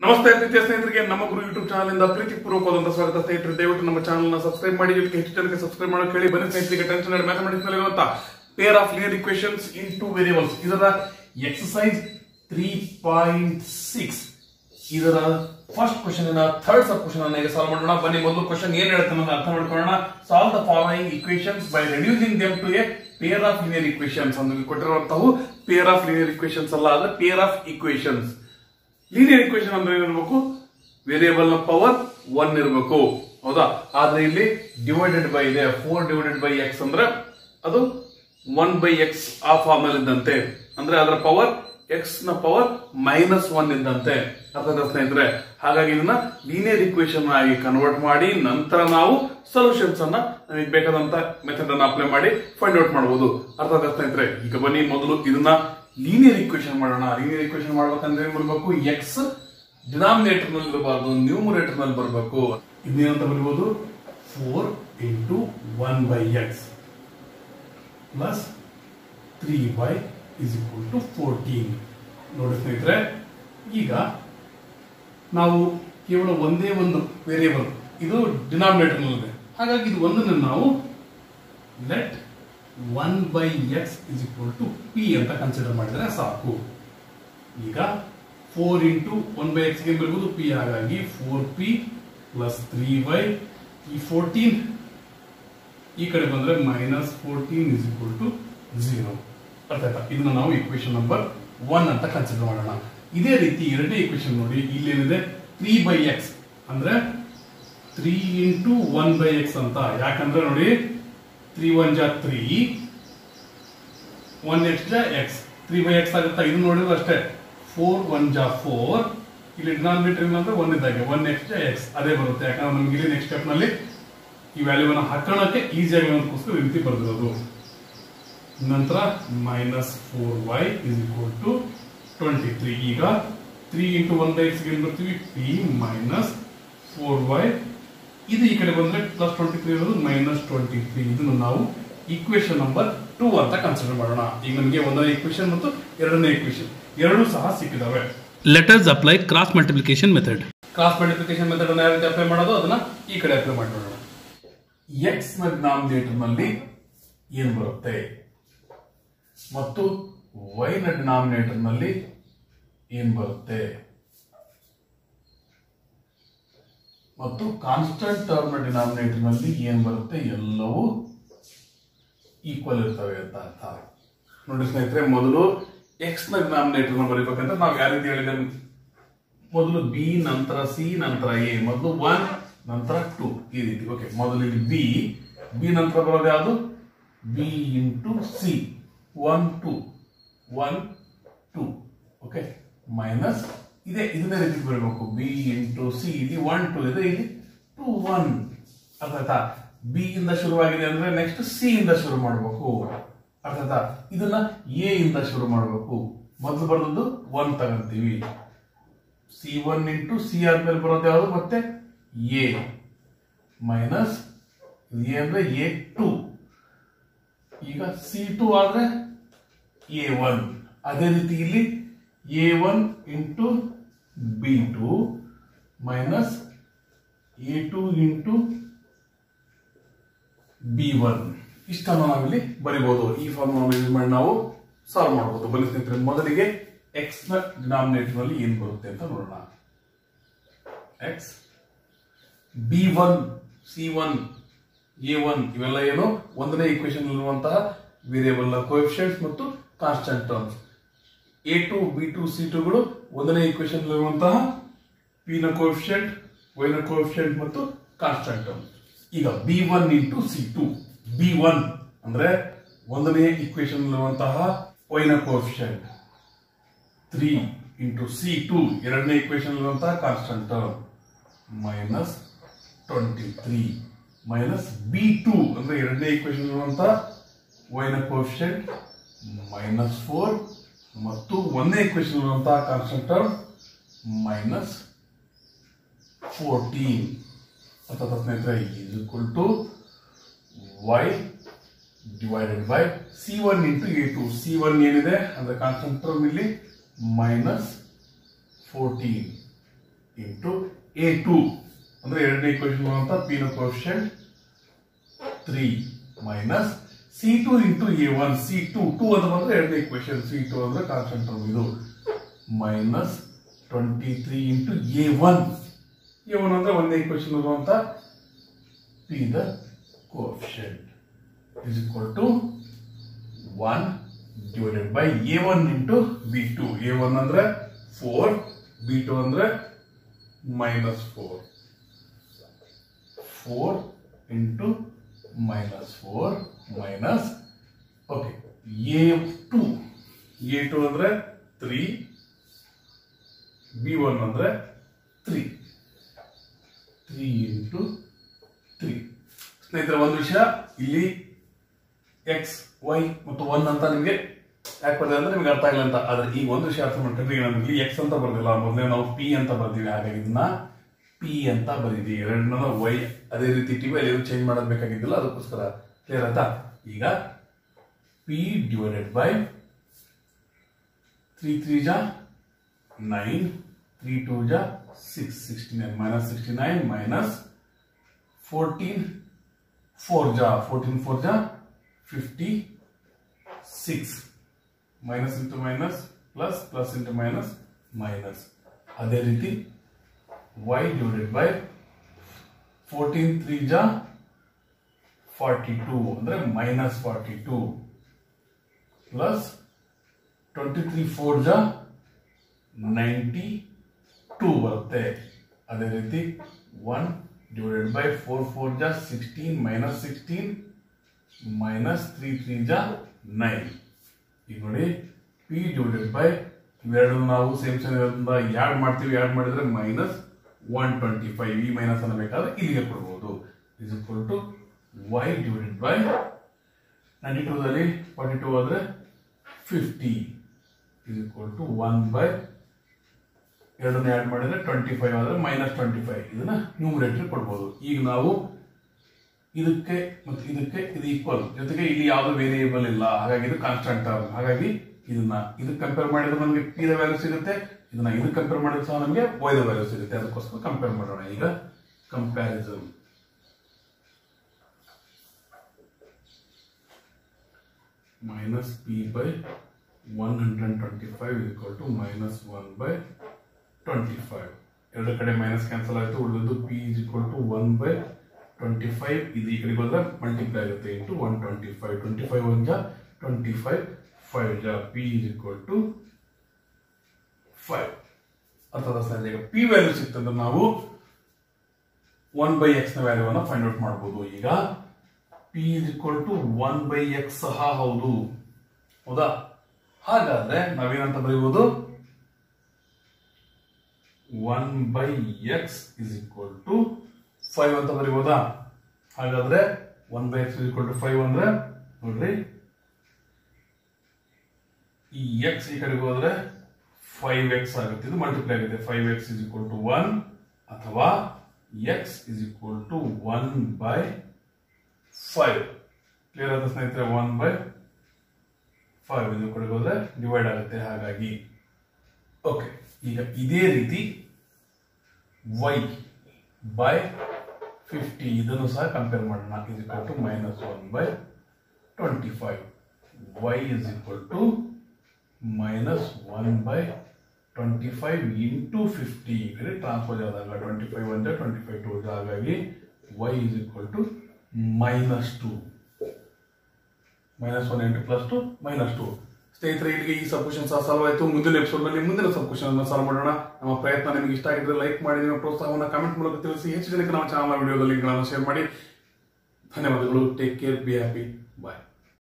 ನಮಸ್ತೆ ಪ್ರೀತಿಯ ಸ್ನೇಹಿತರಿಗೆ ನಮ್ಮ ಗುರು ಯೂಟ್ಯೂಬ್ ಚಾನಲ್ ಇಂದ ಪ್ರೀತಿ ಪೂರ್ವಕವಾದಂತಹ ಸ್ವಾಗತ ಸ್ನೇಹಿತರೆ ದಯವಿಟ್ಟು ನಮ್ಮ ಚಾನಲ್ ನ ಸಬ್ಸ್ಕ್ರೈಬ್ ಮಾಡಿ ಜೊತೆಗೆ ಹೆಚ್ಚು ಜನಕ್ಕೆ ಸಬ್ಸ್ಕ್ರೈಬ್ ಮಾಡೋ ಕೇಳಿ ಬನ್ನಿ ಸ್ನೇಹಿತರಿಗೆ ಟೆನ್ಷನ್ ಮ್ಯಾಥಮೆಟಿಕ್ಸ್ ನಲ್ಲಿ ಇರುವಂತಹ pair of linear equations in two variables ಇದರ ಎಕ್ಸಸೈಸ್ ತ್ರೀ ಪಾಯಿಂಟ್ ಸಿಕ್ಸ್ ಇದರ first question third sub question ಅನ್ನ ಈಗ ಸಾಲ್ವ್ ಮಾಡೋಣ ಬನ್ನಿ ಮೊದಲು ಕ್ವಶನ್ ಏನ್ ಹೇಳುತ್ತೆ ಅನ್ನೋದನ್ನ ಅರ್ಥ ಮಾಡ್ಕೊಳ್ಳೋಣ solve the following equations by reducing them to a pair of linear equations ಅಂತ ಕೊಟ್ಟಿರುವಂತಹ ಪೇರ್ ಆಫ್ ಲಿನಿಯರ್ ಇಕ್ವೇಶನ್ಸ್ ಅಲ್ಲ ಆದ್ರೆ pair of equations linear equation ಅಂದ್ರೆ ಏನಿರ್ಬೇಕು ವೇರಿಯಬಲ್ ನ ಪವರ್ ಒನ್ ಇರಬೇಕು ಹೌದಾ ಆದ್ರೆ ಇಲ್ಲಿ ಡಿವೈಡೆಡ್ ಬೈ ಇದೆ ಫೋರ್ ಡಿವೈಡೆಡ್ ಬೈ ಎಕ್ಸ್ ಅಂದ್ರೆ ಅದು ಒನ್ ಬೈ ಎಕ್ಸ್ ಆ ಫಾರ್ಮ್ ಅಲ್ಲಿ ಇದ್ದಂತೆ ಅಂದ್ರೆ ಅದರ ಪವರ್ ಎಕ್ಸ್ ನ ಪವರ್ ಮೈನಸ್ ಒನ್ ಇದ್ದಂತೆ ಅರ್ಥದ ಸ್ನೇಹಿತರೆ ಹಾಗಾಗಿ ಇದನ್ನ ಲೀನಿಯರ್ ಇಕ್ವೇಶನ್ ಆಗಿ ಕನ್ವರ್ಟ್ ಮಾಡಿ ನಂತರ ನಾವು ಸೊಲ್ಯೂಷನ್ಸ್ ಅನ್ನ ನಮಗೆ ಬೇಕಾದಂತ ಮೆಥಡ್ ಅನ್ನ ಅಪ್ಲೈ ಮಾಡಿ ಫೈಂಡ್ ಔಟ್ ಮಾಡಬಹುದು ಅರ್ಥದ ಸ್ನೇಹಿತರೆ ಈಗ ಬನ್ನಿ ಮೊದಲು ಇದನ್ನ ಲೀನಿಯರ್ ಇಕ್ವೇಶನ್ ಮಾಡೋಣ ಲೀನಿಯರ್ ಇಕ್ವೇಶನ್ ಮಾಡ್ಬೇಕಂದ್ರೆ ಏನ್ ಬರ್ಬೇಕು ಎಕ್ಸ್ ಡಿನಾಮಿನೇಟರ್ ನಲ್ಲಿ ಇರಬಾರ್ದು ನ್ಯೂಮರೇಟರ್ ನಲ್ಲಿ ಬರಬೇಕು ಇದನ್ನೇನಂತ ಬರೀಬಹುದು four into one by x plus three by is equal to fourteen ನೋಡಿ ಸ್ನೇಹಿತರೆ ಈಗ ನಾವು ಕೇವಲ ಒಂದೇ ಒಂದು ವೇರಿಯಬಲ್ ಇದು ಡಿನಾಮಿನೇಟರ್ ನಲ್ಲಿದೆ ಹಾಗಾಗಿ ಇದು ಒಂದನ್ನು ನಾವು let one by x is equal to p ಅಂತ ಕನ್ಸಿಡರ್ ಮಾಡಿದ್ರೆ ಸಾಕು ಈಗ four into one by x ಗೆ ಬರ್ಬೋದು ಪಿ ಹಾಗಾಗಿ four p plus three by ಈ ಫೋರ್ಟೀನ್ ಈ ಕಡೆ ಬಂದ್ರೆ minus fourteen is equal to zero ಅರ್ಥ ಆಯ್ತಾ ಇದನ್ನ ನಾವು ಇಕ್ವೇಶನ್ ನಂಬರ್ ಒನ್ ಅಂತ ಕನ್ಸಿಡರ್ ಮಾಡೋಣ ಇದೇ ರೀತಿ ಎರಡನೇ ಇಕ್ವೇಶನ್ ನೋಡಿ ಇಲ್ಲೇನಿದೆ ತ್ರೀ ಬೈ ಎಕ್ಸ್ ಅಂದ್ರೆ three into one by x ಅಂತ ಯಾಕಂದ್ರೆ ನೋಡಿ ತ್ರೀ ಒನ್ ಜಾ ತ್ರೀ ಒನ್ ಎಕ್ಸ್ ಜಾ ಎಕ್ಸ್ ತ್ರೀ ಬೈ ಎಕ್ಸ್ ಆಗುತ್ತಾ ಇದು ನೋಡಿದ್ರೆ ಅಷ್ಟೇ ಫೋರ್ ಒನ್ ಜಾ ಫೋರ್ ಇಲ್ಲಿ ಡಿನಾಮಿನೇಟರ್ ಏನಂದ್ರೆ ಒನ್ ಇದ್ದಾಗೆ ಒನ್ ಎಕ್ಸ್ ಜಾ ಎಕ್ಸ್ ಅದೇ ಬರುತ್ತೆ ಯಾಕಂದ್ರೆ ನಮ್ಗೆ ಇಲ್ಲಿ ನೆಕ್ಸ್ಟ್ ಸ್ಟೆಪ್ ನಲ್ಲಿ ಈ ವ್ಯಾಲ್ಯೂವನ್ನು ಹಾಕೋಣಕ್ಕೆ ಈಸಿ ಆಗೋದಕ್ಕೋಸ್ಕರ ಈ ರೀತಿ ಬರ್ದಿರೋದು ನಂತರ minus four y is equal to twenty three ಈಗ three into one by x ಏನ್ ಬರ್ತೀವಿ ಪಿ ಮೈನಸ್ ಫೋರ್ ವೈ ಇದು ಈ ಕಡೆ ಬಂದ್ರೆ ಪ್ಲಸ್ ಟ್ವೆಂಟಿ ತ್ರೀ ಇರೋದು ಮೈನಸ್ ಟ್ವೆಂಟಿ ತ್ರೀ ಇದನ್ನು ನಾವು ಇಕ್ವೇಶನ್ ನಂಬರ್ ಟೂ ಅಂತ ಕನ್ಸಿಡರ್ ಮಾಡೋಣ ಈಗ ನಮಗೆ ಒಂದನೇ ಇಕ್ವೇಶನ್ ಮತ್ತು ಎರಡನೇ ಇಕ್ವೇಶನ್ ಎರಡೂ ಸಹ ಸಿಕ್ಕಿದಾವೆ Let us apply cross multiplication method. Cross multiplication method ಅನ್ನು ಯಾವ ರೀತಿ ಅಪ್ಲೈ ಮಾಡೋದು ಅದನ್ನ ಈ ಕಡೆ ಅಪ್ಲೈ ಮಾಡೋಣ ಎಕ್ಸ್ ನ ಡಿನಾಮಿನೇಟರ್ ನಲ್ಲಿ ಏನ್ ಬರುತ್ತೆ ಮತ್ತು ವೈ ನ ಡಿನಾಮಿನೇಟರ್ ನಲ್ಲಿ ಏನ್ ಬರುತ್ತೆ ಮತ್ತು ಕಾನ್ಸ್ಟಂಟ್ ಟರ್ಮ್ ನ ಡಿನಾಮಿನೇಟರ್ ನಲ್ಲಿ ಏನ್ ಬರುತ್ತೆ ಎಲ್ಲವೂ ಈಕ್ವಲ್ ಇರ್ತವೆ ಅಂತ ಅರ್ಥ ನೋಡಿ ಸ್ನೇಹಿತರೆ ಮೊದಲು ಎಕ್ಸ್ ನ ಡಿನಾಮಿನೇಟರ್ ನ ಬರೀಬೇಕಂದ್ರೆ ನಾವು ಯಾವ ರೀತಿ ಹೇಳಿದ್ರೆ ಮೊದಲು ಬಿ ನಂತರ ಸಿ ನಂತರ ಎ ಮೊದಲು ಒನ್ ನಂತರ ಟು ಈ ರೀತಿ ಓಕೆ ಮೊದಲು ಇಲ್ಲಿ ಬಿ ಬಿ ನಂತರ ಬರೋದು ಯಾವುದು B into C one two one two okay minus ಇದೆ ಇದನ್ನೇ ರೀತಿ ಬರಬೇಕು ಬಿ ಇಂಟು ಸಿ ಇಲ್ಲಿ ಒನ್ ಟು ಇದೆ ಇಲ್ಲಿ ಟು ಒನ್ ಅರ್ಥ ಆಯ್ತಾ ಬಿ ಇಂದ ಶುರುವಾಗಿದೆ ಅಂದ್ರೆ ನೆಕ್ಸ್ಟ್ ಸಿ ಇಂದ ಶುರು ಮಾಡಬೇಕು ಅರ್ಥ ಆಯ್ತಾ ಇದನ್ನ ಎ ಇಂದ ಶುರು ಮಾಡಬೇಕು ಮೊದಲು ಬರೋದು ಒನ್ ತಗೊಂತೀವಿ ಸಿ ಒನ್ ಇಂಟು ಸಿ ಆದ್ಮೇಲೆ ಬರೋದು ಯಾವುದು ಮತ್ತೆ ಎ ಮೈನಸ್ ಎ ಅಂದ್ರೆ ಎ ಟು ಈಗ ಸಿ ಟು ಆದ್ರೆ ಎ ಒನ್ ಅದೇ ರೀತಿ ಇಲ್ಲಿ A one into B two minus A two into B one ಇಷ್ಟನ್ನು ನಾವಿಲ್ಲಿ ಬರಿಬಹುದು ಈ ಫಾರ್ಮ್ ಯೂಸ್ ಮಾಡಿ ನಾವು ಸಾಲ್ವ್ ಮಾಡಬಹುದು ಬನ್ನಿ ಸ್ನೇಹಿತರೆ ಮೊದಲಿಗೆ ಎಕ್ಸ್ ನ ಡಿನಾಮಿನೇಟರ್ ನಲ್ಲಿ ಏನ್ ಬರುತ್ತೆ ಅಂತ ನೋಡೋಣ x B one C one A one ಇವೆಲ್ಲ ಏನು ಒಂದನೇ ಇಕ್ವೇಶನ್ ಇರುವಂತಹ ವೇರಿಯಬಲ್ ನ ಕೋಎಫಿಷಿಯಂಟ್ಸ್ ಮತ್ತು constant terms A two B two C ಟುಗಳು ಒಂದನೇ ಇಕ್ವೇಶನ್ ಇರುವಂತಹ ಪಿ ನ ಕೋಎಫಿಷಿಯಂಟ್ ವೈ ನ ಕೋಎಫಿಷಿಯಂಟ್ ಮತ್ತು ಕಾನ್ಸ್ಟಂಟ್ ಟರ್ಮ್ ಈಗ B one into C two B one ಅಂದ್ರೆ ಒಂದನೇ ಇಕ್ವೇಶನ್ ಇರುವಂತಹ ವೈ ನ coefficient three into C two ಎರಡನೇ ಇಕ್ವೇಶನ್ ಇರುವಂತಹ constant term minus twenty three minus B two ಅಂದ್ರೆ ಎರಡನೇ ಇಕ್ವೇಶನ್ ಇರುವಂತಹ ವೈ ನ ಕೋಎಫಿಷಿಯಂಟ್ ಮೈನಸ್ ಫೋರ್ ಮತ್ತು ಒಂದನೇ ಇಕ್ವೇಶನ್ ಇರುವಂತಹ ಕಾನ್ಸ್ಟಂಟ್ ಟರ್ಮ್ ಮೈನಸ್ ಫೋರ್ಟೀನ್ ಅಥವಾ ಸ್ನೇಹಿತರೆ is equal to y divided by C one into A two C one ಏನಿದೆ ಅಂದ್ರೆ ಕಾನ್ಸ್ಟಂಟ್ ಟರ್ಮ್ ಇಲ್ಲಿ minus fourteen into A two ಅಂದ್ರೆ ಎರಡನೇ ಇಕ್ವೇಶನ್ ಅಂತ ಪಿ ನ quotient three minus C two into A one C two two ಅಂತ ಬಂದ್ರೆ ಎರಡನೇ ಇಕ್ವೇಶನ್ ಸಿ ಟು ಅಂದ್ರೆ ಕಾನ್ಸ್ಟೆಂಟ್ ಟರ್ಮ್ ಇದು minus twenty three into A one A one ಅಂದ್ರೆ ಒಂದೇ ಇಕ್ವೇಶನ್ ಇರುವಂತ p the quotient is equal to one divided by A one into B two A one ಅಂದ್ರೆ four B two ಅಂದ್ರೆ minus four four into minus four minus okay A two A two ಅಂದ್ರೆ three B one ಅಂದ್ರೆ three three into three ಸ್ನೇಹಿತರೆ ಒಂದು ವಿಷಯ ಇಲ್ಲಿ X Y ಮತ್ತು one ಅಂತ ನಿಮಗೆ ಯಾಕೆ ಬರ್ದಿದೆ ಅಂದ್ರೆ ನಿಮ್ಗೆ ಅರ್ಥ ಆಗಿಲ್ಲ ಅಂತ ಆದ್ರೆ ಈ ಒಂದು ವಿಷಯ ಅರ್ಥ ಮಾಡ್ಕೊಂಡ್ರೆ ಈಗ ನಮ್ಗೆ ಇಲ್ಲಿ ಎಕ್ಸ್ ಅಂತ ಬರ್ದಿಲ್ಲ ಮೊದಲೇ ನಾವು ಪಿ ಅಂತ ಬರ್ದೀವಿ ಹಾಗಾಗಿ ಇದನ್ನ ಪಿ ಅಂತ ಬರೀತೀವಿ ಎರಡನ್ನ ವೈ ಅದೇ ರೀತಿ ಟಿವಿ ಅಲ್ಲಿ ಚೇಂಜ್ ಮಾಡೋದು ಬೇಕಾಗಿದ್ದಿಲ್ಲ ಅದಕ್ಕೋಸ್ಕರ ಕ್ಲಿಯರ್ ಆಯ್ತಾ ಈಗ p divided by three three ಜಾ ನೈನ್ ತ್ರೀ ಟೂ ಜಾ six sixty nine minus sixty nine minus fourteen four ಜಾ ಫೋರ್ಟೀನ್ ಫೋರ್ ಜಾ fifty six minus into minus plus plus into minus minus ಅದೇ ರೀತಿ y divided by 14 3 ಜಾ 42 ಅಂದ್ರೆ minus 42 plus 23 4 ಜಾ 92 ಬರುತ್ತೆ ಅದೇ ರೀತಿ 1 ಡಿವೈಡೆಡ್ ಬೈ 4 4 ಜಾ 16 ಮೈನಸ್ 16 ಮೈನಸ್ 3 3 ಜಾ 9 ಈಗ ನೋಡಿ ಪಿ ಡಿವೈಡೆಡ್ ಬೈ ಇವೆರಡು ನಾವು ಸೇಮ್ ಸೇಮ್ ಯಾಡ್ ಮಾಡ್ತೀವಿ ಯಾಡ್ ಮಾಡಿದ್ರೆ ಮೈನಸ್ ಒನ್ ಟ್ವೆಂಟಿ ಫೈವ್ ಈ ಮೈನಸ್ ಅನ್ನ ಬೇಕಾದ್ರೆ ಇಲ್ಲಿಗೆ ಕೊಡ್ಬೋದು is equal to y divided by ninety ಟೂದಲ್ಲಿ ಫಾರ್ಟಿ ಟೂ ಆದ್ರೆ fifty is equal to one by ಎರಡನ್ನ ಆ್ಯಡ್ ಮಾಡಿದ್ರೆ ಟ್ವೆಂಟಿ ಫೈವ್ ಆದ್ರೆ ಮೈನಸ್ ಟ್ವೆಂಟಿ ಫೈವ್ ಇದನ್ನ ನ್ಯೂಮರೇಟರ್ ಕೊಡ್ಬೋದು ಈಗ ನಾವು ಇದಕ್ಕೆ ಮತ್ತು ಇದಕ್ಕೆ ಇದು ಈಕ್ವಲ್ ಜೊತೆಗೆ ಇಲ್ಲಿ ಯಾವುದು ವೇರಿಯೇಬಲ್ ಇಲ್ಲ ಹಾಗಾಗಿ ಇದು ಕಾನ್ಸ್ಟಂಟ್ ಟರ್ಮ್ ಹಾಗಾಗಿ ಇದನ್ನ ಇದಕ್ಕೆ ಕಂಪೇರ್ ಮಾಡಿದ್ರೆ ನಮಗೆ ಪಿ ದ ವ್ಯಾಲ್ಯೂ ಸಿಗುತ್ತೆ ಇದನ್ನ ಇದಕ್ಕೆ ಕಂಪೇರ್ ಮಾಡಿದ್ರೆ ಸಹ ನಮಗೆ ವೈ ದ ವ್ಯಾಲ್ಯೂ ಸಿಗುತ್ತೆ ಅದಕ್ಕೋಸ್ಕರ ಕಂಪೇರ್ ಮಾಡೋಣ ಈಗ comparison minus p by one hundred twenty five equal to minus one by twenty five ಎರಡು ಕಡೆ ಮೈನಸ್ ಕ್ಯಾನ್ಸಲ್ ಆಯಿತು ಉಳಿದದ್ದು p is equal to one by twenty five ಇದು ಈ ಕಡೆ ಬಂದ್ರೆ ಮಲ್ಟಿಪ್ಲೈ ಆಗುತ್ತೆ into one twenty five twenty five one ಜಾ ಟ್ವೆಂಟಿ ಫೈವ್ ಫೈವ್ ಜಾ p is equal to five ಅರ್ಥದ ಸರ್ ಈಗ ಪಿ ವ್ಯಾಲ್ಯೂ ಸಿಕ್ತಂದ್ರೆ ನಾವು ಒನ್ ಬೈ ಎಕ್ಸ್ ನ ವ್ಯಾಲ್ಯೂವನ್ನು ಫೈಂಡ್ ಔಟ್ ಮಾಡಬಹುದು ಈಗ p is equal to one by x ಸಹ ಹೌದು ಹೌದಾ ಹಾಗಾದ್ರೆ ನಾವೇನಂತ ಬರೀಬಹುದು one by x is equal to five ಅಂತ ಬರೀಬೋದಾ ಹಾಗಾದ್ರೆ one by x is equal to five ಅಂದ್ರೆ ನೋಡ್ರಿ ಈ ಎಕ್ಸ್ ಈ ಕಡೆಗೆ ಹೋದ್ರೆ ಫೈವ್ ಎಕ್ಸ್ ಆಗುತ್ತೆ ಇದು ಮಲ್ಟಿಪ್ಲೈ ಆಗುತ್ತೆ five x is equal to one ಅಥವಾ x is equal to one by five clear ಆದ ಸ್ನೇಹಿತರೆ ಒನ್ ಬೈ ಫೈವ್ ಇದು ಕಡೆಗೆ ಹೋದ್ರೆ ಡಿವೈಡ್ ಆಗುತ್ತೆ ಹಾಗಾಗಿ ಓಕೆ ಈಗ ಇದೇ ರೀತಿ ವೈ ಬೈ ಫಿಫ್ಟಿ ಇದನ್ನು ಸಹ ಕಂಪೇರ್ ಮಾಡೋಣ is equal to minus one by twenty five y is equal to minus one by twenty five into fifty ಕಡೆ ಟ್ರಾನ್ಸ್ಫರ್ ಆದಾಗ twenty five one twenty five two ಹಾಗಾಗಿ y is equal to minus two minus one into plus two minus two ಸ್ನೇಹಿತರೆ ಇಲ್ಲಿಗೆ ಈ sub question ಸಹ solve ಆಯಿತು ಮುಂದಿನ episode ನಲ್ಲಿ ಮುಂದಿನ ಸಬ್ ಕ್ವಶನ್ ಅನ್ನು ಸಾಲ್ವ್ ಮಾಡೋಣ ನಮ್ಮ ಪ್ರಯತ್ನ ನಿಮಗೆ ಇಷ್ಟ ಆಗಿದ್ರೆ ಲೈಕ್ ಮಾಡಿ ನಿಮ್ಮ ಪ್ರೋತ್ಸಾಹವನ್ನು ಕಮೆಂಟ್ ಮೂಲಕ ತಿಳಿಸಿ ಹೆಚ್ಚು ಜನಕ್ಕೆ ನಮ್ಮ ಚಾನಲ್ ವಿಡಿಯೋದ ಲಿಂಕ್ಗಳನ್ನು ಶೇರ್ ಮಾಡಿ ಧನ್ಯವಾದಗಳು take care be happy bye